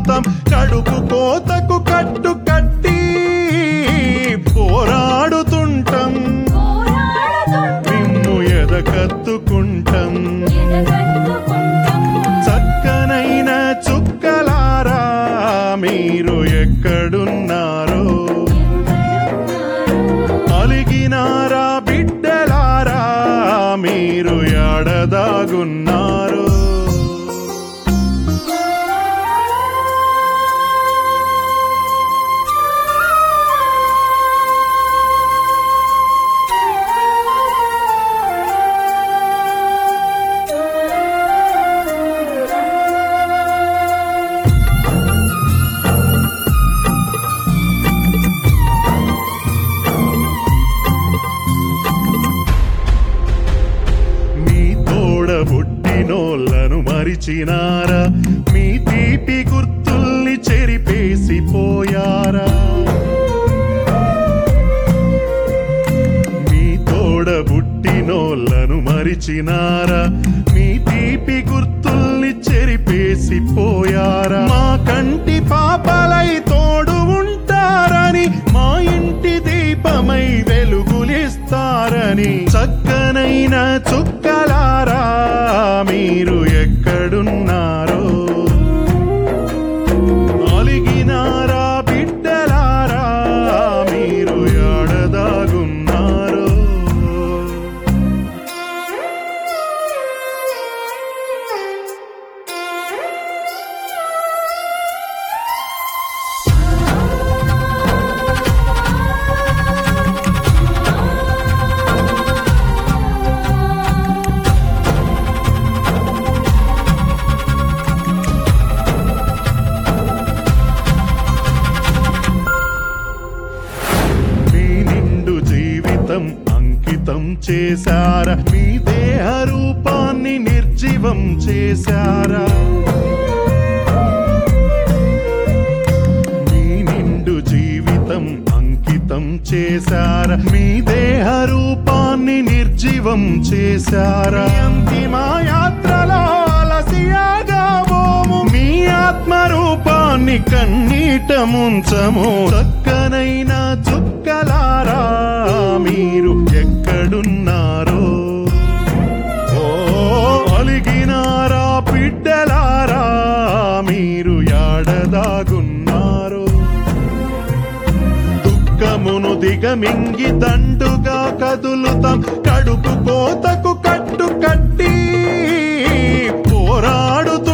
కదులుతాం కడుపు కోతకు కట్టు కట్టి పోరాడుతుంటాం నిన్ను ఎదకత్తుకుంటాం చక్కనైన చుక్కలారా మీరు ఎక్కడున్నారో అలిగినారా బిడ్డలారా మీరు ఎడదాగున్నారు మీ తోడ పుట్టినోళ్ళను మరిచినారా మీ తీపి గుర్తుల్ని చెరిపేసి పోయారా మీ తోడ పుట్టినోళ్ళను మరిచినారా మీ తీపి గుర్తుల్ని చెరిపేసి పోయారా మా కంటి పాపలై తోడు ఉంటారని మా ఇంటి దీపమై వెలుగులిస్తారని చక్కనైన చుక్కలారా మీరు ఎక్కడున్నారో అలిగినారా బిడ్డలారా మీరు ఎడదాగున్నారో మీ నిండు జీవితం అంకితం చేశారా మీ దేహ రూపాన్ని నిర్జీవం చేశారా మీ నిండు జీవితం అంకితం చేశారా మీ దేహ రూపాన్ని నిర్జీవం చేశారా అంతిమ యాత్రలో అలసియాగాబోము మీ ఆత్మ రూపాన్ని కన్నీట ముంచము చక్కనైన చుక్కలారా మీరు ఎక్కడున్నారో ఓ అలిగినారా బిడ్డలారా మీరు యాడదాగున్నారో దుఃఖమును దిగమింగి దండుగా కదులుతాం కడుపు కోతకు కట్టు కట్టి పోరాడుతూ